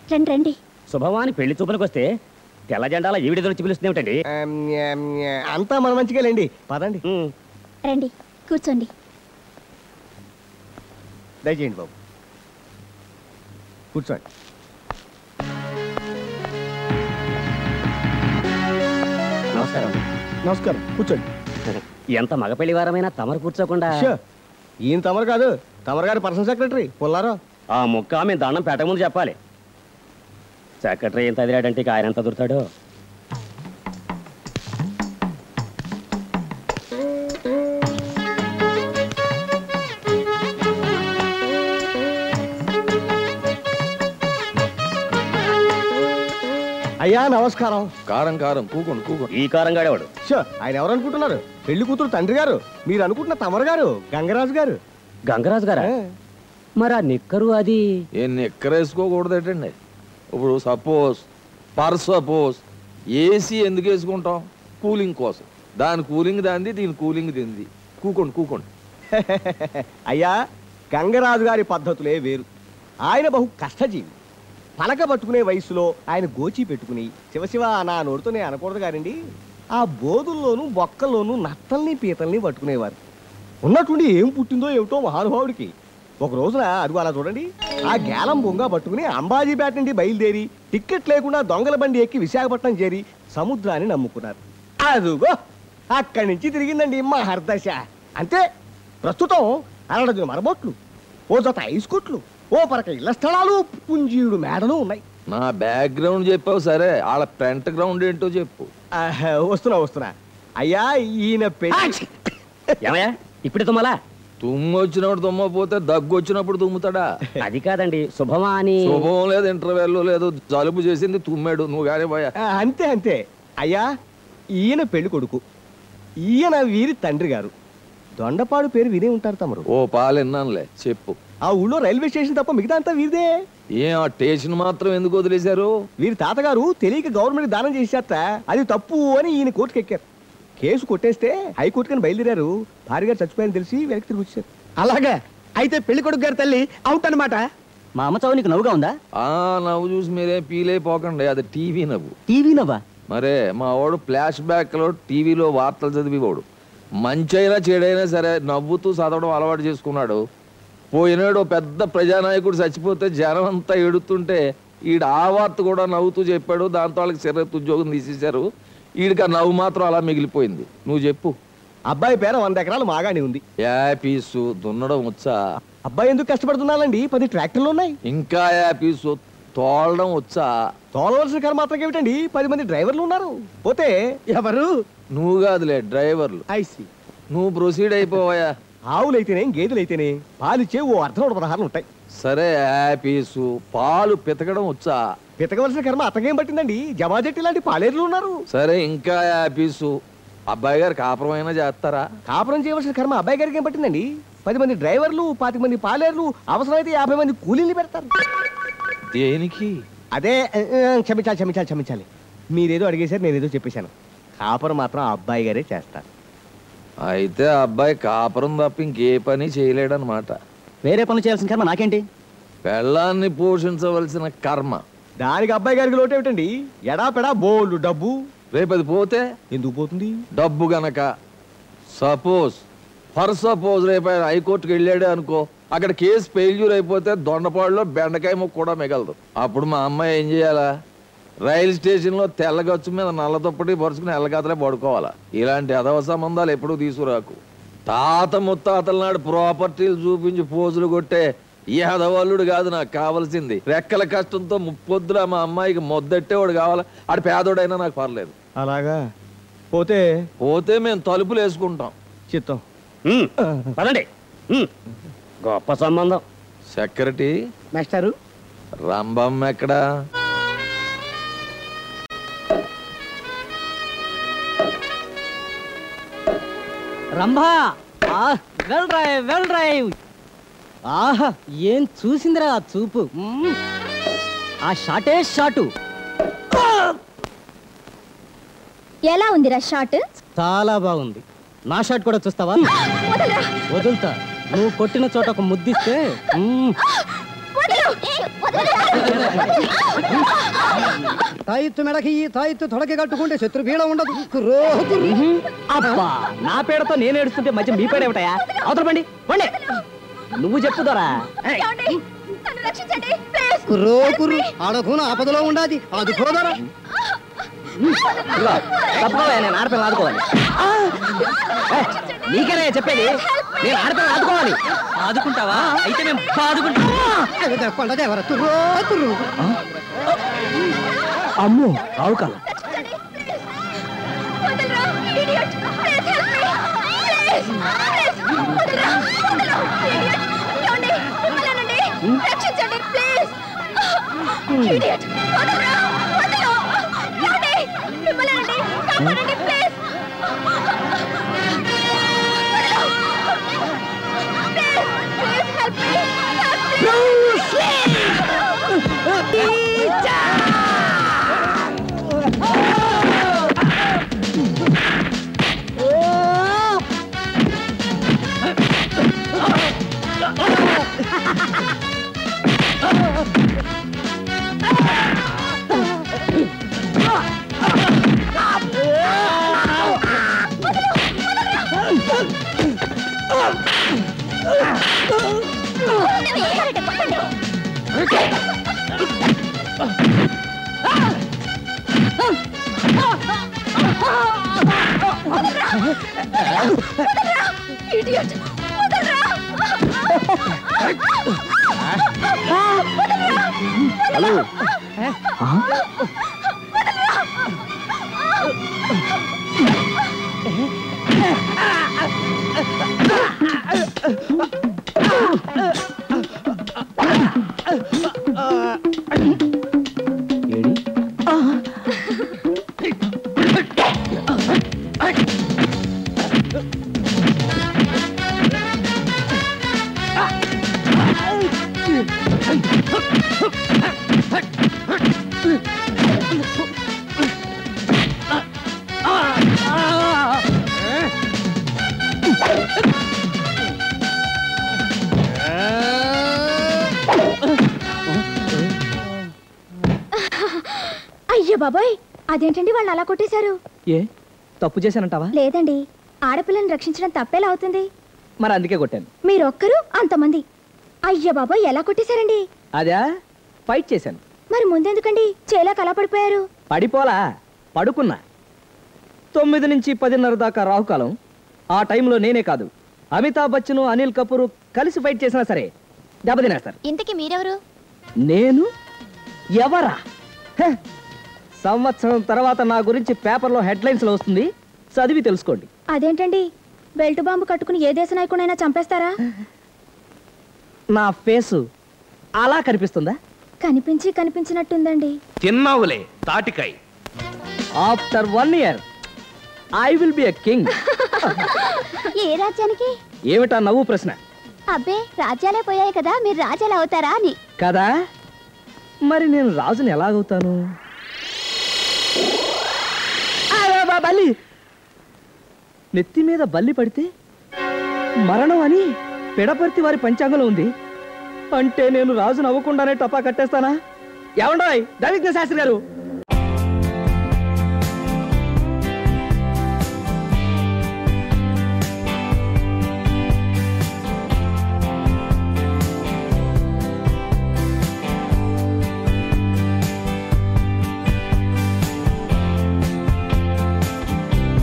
రండి రండి శుభమాని పెళ్లి చూపులకు వస్తే తెల్ల జెండాల ఈవిడ వచ్చి పిలుస్తుందేమిటండి ఆమ్, ఆమ్, అంతా మన మంచిగాలేండి పదండి ఉమ్, రండి కూర్చోండి దయచేయండి బాబు కూర్చోండి నమస్కారం నమస్కారం కూర్చోండి ఎంత మగ పెళ్లి వారమైనా తమరు కూర్చోకుండా షో, ఈయన తమరు కాదు తమరు గారి పర్సనల్ సెక్రటరీ పుల్లారావు ఆ ముక్క మేము దండం పెట్టక ముందు చెప్పాలి సెక్రటరీ ఎంత అదిరాడంటే ఇక ఆయన ఎంత దొరుకుతాడో అయ్యా నమస్కారం కారం కారం కూకోండి కూకోండి ఈ కారం గాడేవాడు షో ఆయన ఎవరు అనుకుంటున్నారు పెళ్లి కూతురు తండ్రి గారు మీరు అనుకుంటున్న తమరు గారు గంగరాజు గారు గంగరాజు గారా ఆ, మరి ఆ నిక్కరు అది ఏం ఎక్కరేసుకోకూడదటండి ఇప్పుడు సపోజ్ పర్ సపోజ్ ఏసీ ఎందుకు వేసుకుంటాం కూలింగ్ కోసం దాని కూలింగ్ దాంది దీని కూలింగ్ దీనిది కూకోండి కూకోండి అయ్యా గంగరాజు గారి పద్ధతులే వేరు ఆయన బహు కష్టజీవి పలక పట్టుకునే వయసులో ఆయన గోచి పెట్టుకుని శివశివ నా నోటితోనే అనకూడదు గారండి ఆ బోధుల్లోనూ బొక్కల్లోనూ నత్తల్ని పీతల్ని పట్టుకునేవారు ఉన్నట్టుండి ఏం పుట్టిందో ఏమిటో మహానుభావుడికి ఒక రోజున అదిగో అలా చూడండి ఆ గేలం బొంగ పట్టుకుని అంబాజీపేట నుండి బయలుదేరి టిక్కెట్ లేకుండా దొంగల బండి ఎక్కి విశాఖపట్నం చేరి సముద్రాన్ని నమ్ముకున్నారు అదుగో అక్కడి నుంచి తిరిగిందండి మా హర్దశ అంతే ప్రస్తుతం అరడజను మరబొట్లు ఓ జత ఐస్ కొట్లు ఓ పరక ఇళ్ల స్థలాలు పుంజీడు మేడలు ఉన్నాయి నా బ్యాక్గ్రౌండ్ చెప్పావు సరే వాళ్ళ ఫ్రంట్ గ్రౌండ్ ఏంటో చెప్పు ఆహ్, వస్తున్నా వస్తున్నా అయ్యా ఈయన పెళ్లి ఏమయ్యా ఇప్పుడు తుమ్మలా తుమ్ము వచ్చినప్పుడు తుమ్మపోతే దగ్గు వచ్చినప్పుడు తుమ్ముతాడా అది కాదండి శుభమా అని శుభం లేదు ఇంటర్వెల్ లేదు జలుబు చేసింది తుమ్మాడు నువ్వు కానీ పోయా ఆ, అంతే అంతే అయ్యా ఈయన పెళ్లి కొడుకు ఈయన వీరి తండ్రి గారు దొండపాడు పేరు వినే ఉంటారు తమరు ఓ పాలు విన్నానులే చెప్పు ఆ ఊళ్ళో రైల్వే స్టేషన్ తప్ప మిగతా అంతా వీరిదే ఏం ఆ టేషన్ మాత్రం ఎందుకు వదిలేశారు వీరి తాతగారు తెలియక గవర్నమెంట్ దానం చేసేట అది తప్పు అని ఈయన కోర్టుకు ఎక్కారు కేసు కొట్టేస్తే హైకోర్టుకని బయలుదేరారు భార్య గారు చచ్చిపోయారని తెలిసి వెనక్కి తిరిగి వచ్చారు అలాగా అయితే పెళ్లి కొడుకు గారి తల్లి అవుట్ అనమాట మా అమ్మ చావు నీకు నవ్వుగా ఉందా ఆ నవ్వు చూసి మీరేం పీలైపోకండి అది టీవీ నవ్వు టీవీ నవ్వా మరే మా వాడు ఫ్లాష్ బ్యాక్లో టీవీలో వార్తలు చదివేవాడు మంచైనా చెడైనా సరే నవ్వుతూ చదవడం అలవాటు చేసుకున్నాడు పోయినాడు ఓ పెద్ద ప్రజానాయకుడు చచ్చిపోతే జనం అంతా ఎడుతుంటే ఈడ ఆ వార్త కూడా నవ్వుతూ చెప్పాడు దాంతో వాళ్ళకి శరీరత్ ఉద్యోగం తీసేశారు ఈడికి ఆ నవ్వు మాత్రం అలా మిగిలిపోయింది నువ్వు చెప్పు అబ్బాయి పేర వంద ఎకరాలు మాగానే ఉంది యాపీసు దున్నడం వచ్చా అబ్బాయి ఎందుకు కష్టపడుతున్నానండి పది ట్రాక్టర్లు ఉన్నాయి ఇంకా యాపీసు తోలడం వచ్చా తోలవలసిన కర్మ మాత్రం ఏమిటండి పది మంది డ్రైవర్లు ఉన్నారు పోతే ఎవరు నువ్వు కాదులే డ్రైవర్లు ఐసి నువ్వు ప్రొసీడ్ అయిపోవాయా ఆవులైతేనే గేదెలైతేనే పాలిచ్చే ఓ అర్ధ నూట పదహారులు ఉంటాయి సరే యాపీసు పాలు పితకడం వచ్చా పితకవలసిన కర్మ అతగేం పట్టిందండి జమాజెట్టి లాంటి పాలేరులు ఉన్నారు సరే ఇంకా యాపీసు అబ్బాయి గారు కాపురమైనా చేస్తారా కాపురం చేయవలసిన కర్మ అబ్బాయి గారికి ఏం పట్టిందండి పది మంది డ్రైవర్లు పాతి మంది పాలేర్లు అవసరమైతే యాభై మంది కూలీలు పెడతారు దేనికి అదే ఆ, ఆ, క్షమించాలి క్షమించాలి క్షమించాలి మీరేదో అడిగేశారు నేనేదో చెప్పేశాను కాపురం మాత్రం ఆ అబ్బాయి గారే చేస్తారు అయితే ఆ అబ్బాయి కాపురం తప్ప ఇంకే పని చేయలేడనమాట వేరే పనులు చేయాల్సిన కర్మ నాకేంటి పెళ్ళాన్ని పోషించవలసిన కర్మ దానికి అబ్బాయి గారికి లోటు ఏమిటండి ఎడా పెడా బోల్డ్ డబ్బు రేపు అది పోతే ఎందుకు పోతుంది డబ్బు గనక సపోజ్ ఫర్ సపోజ్ రేపు ఆయన హైకోర్టుకి వెళ్ళాడే అనుకో అక్కడ కేసు ఫెయిల్యూర్ అయిపోతే దొండపాడులో బెండకాయ ముక్క కూడా మిగలదు అప్పుడు మా అమ్మాయి ఏం చేయాలా రైలు స్టేషన్లో తెల్లగచ్చు మీద నల్ల దుప్పటి పరుచుకుని ఎల్లగతలే పడుకోవాలా ఇలాంటి అదవ సంబంధాలు ఎప్పుడూ తీసుకురాకు తాత ముత్తాతల నాడు ప్రాపర్టీలు చూపించి పోజులు కొట్టే ఈ హదవల్లుడు కాదు నాకు కావాల్సింది రెక్కల కష్టంతో ముప్పొద్దుల మా అమ్మాయికి మొద్దెట్టేవాడు కావాలా ఆడు పేదోడైనా నాకు పర్లేదు అలాగా పోతే పోతే మేము తలుపులు వేసుకుంటాం చిత్తం ఉమ్, పదండి ఉమ్, గొప్ప సంబంధం సెక్రటరీ మాస్టారు రంభం ఎక్కడా రంభా వెల్ డ్రైవ్ వెల్ డ్రైవ్ ఆహా ఏం చూసిందిరా ఆ చూపు మ్మ్. ఆ షాటే షాటు ఎలా ఉందిరా షాట్ చాలా బాగుంది నా షాట్ కూడా చూస్తావా వదలరా వదులుతా నువ్వు కొట్టిన చోట ఒక ముద్దిస్తే మ్మ్. వదలు వదలరా తాయిత్తు మెడకి తాయిత్తు తొడకి కట్టుకుంటే శత్రు పీడ ఉండదు రోజు అబ్బా నా పేడతో నేను ఏడుస్తుంటే మధ్య మీ పేడ ఏమిటయా అవతల బండి బండి నువ్వు చెప్పుదోరా ఏమండి? నన్ను రక్షించండి ప్లీజ్ కుర్రో కుర్రు ఆడకున ఆపదలో ఉండాది అది పోదరా తప్పుకోవా నేను ఆడపిల్ల ఆదుకోవాలి ఆ! ఏ, నీకేనా చెప్పేది నేను ఆడపిల్ల ఆదుకోవాలి ఆదుకుంటావా అయితే మేము ఆదుకుంటా కొండదేవర తుర్రో తుర్రు అమ్మో రావు కాలం వదలరా idiot. Please help me. Please. Please. వదలరా. వదలరా. Idiot. ఏమండి? వదలనండి. రక్షించండి ప్లీజ్ ఇడియట్ వదలరా వదలు ఏమండి? మిమ్మల్నండి. కాపాడండి please please help me idiot వదలరా హలో అయ్యో బాబోయ్ అదేంటండి వాళ్ళు అలా కొట్టేశారు ఏ తప్పు చేశానంటావా లేదండి ఆడపిల్లని రక్షించడం తప్పేలా అవుతుంది మరి అందుకే కొట్టాను మీరొక్కరు అంతమంది అయ్యో బాబోయ్ ఎలా కొట్టేశారండి అదా ఫైట్ చేశాను మరి ముందెందుకండి చేలా కలా పడిపోయారు పడిపోలా పడుకున్నా తొమ్మిది నుంచి పదిన్నర దాకా రాహుకాలం ఆ టైంలో నేనే కాదు అమితాబ్ బచ్చన్ అనిల్ కపూర్ కలిసి ఫైట్ చేసినా సరే దెబ్బతినేస్తారు ఇంతకి మీరెవరు నేను ఎవరా హె, సంవత్సరం తర్వాత నా గురించి పేపర్లో హెడ్లైన్స్లో వస్తుంది చదివి తెలుసుకోండి అదేంటండి బెల్ట్ బాంబు కట్టుకుని ఏ దేశ నాయకుడైనా చంపేస్తారా నా ఫేసు అలా కనిపిస్తుందా కనిపించి కనిపించినట్టుందండి తిన్నావులే తాటికాయ after one year I will be a king ఏ రాజ్యానికి ఏమిటా నవ్వు ప్రశ్న అబ్బే రాజ్యాలే పోయాయి కదా మీరు రాజ్యాలు అవుతారా అని కదా మరి నేను రాజుని ఎలాగవుతాను అరే బా బల్లి నెత్తి మీద బల్లి పడితే మరణం అని పెడపర్తి వారి పంచాంగంలో ఉంది అంటే నేను రాజును అవ్వకుండానే టపా కట్టేస్తానా ఏమండోయ్ దళిత శాస్త్రి గారు